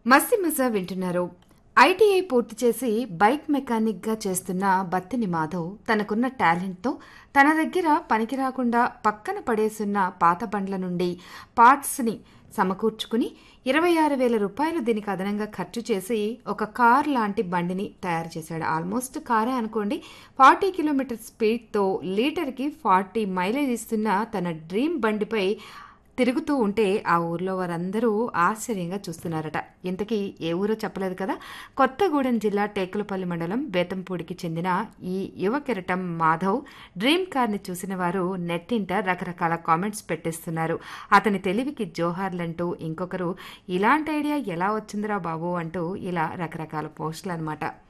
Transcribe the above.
మస్తి మజా వింటున్నారు ఐటీఐ పూర్తి చేసి బైక్ మెకానిక్గా చేస్తున్న బత్తిని మాధవ్ తనకున్న టాలెంట్తో తన దగ్గర పనికి రాకుండా పక్కన పడేసున్న పాత బండ్ల నుండి పార్ట్స్ని సమకూర్చుకుని ఇరవై ఆరు వేల రూపాయలు దీనికి అదనంగా ఖర్చు చేసి ఒక కార్ లాంటి బండిని తయారు చేశాడు ఆల్మోస్ట్ కారే అనుకోండి ఫార్టీ కిలోమీటర్ స్పీడ్తో లీటర్కి ఫార్టీ మైలేజ్ ఇస్తున్న తన డ్రీమ్ బండిపై తిరుగుతూ ఉంటే ఆ ఊర్లో వారందరూ ఆశ్చర్యంగా చూస్తున్నారట ఇంతకీ ఏ ఊరో చెప్పలేదు కదా కొత్తగూడెం జిల్లా టేకులపల్లి మండలం బేతంపూడికి చెందిన ఈ యువ కిరటం మాధవ్ డ్రీమ్ కార్ని చూసిన వారు నెట్టింట రకరకాల కామెంట్స్ పెట్టేస్తున్నారు అతని తెలివికి జోహార్లంటూ ఇంకొకరు ఇలాంటి ఐడియా ఎలా వచ్చిందిరా బాబు అంటూ ఇలా రకరకాల పోస్టులు అనమాట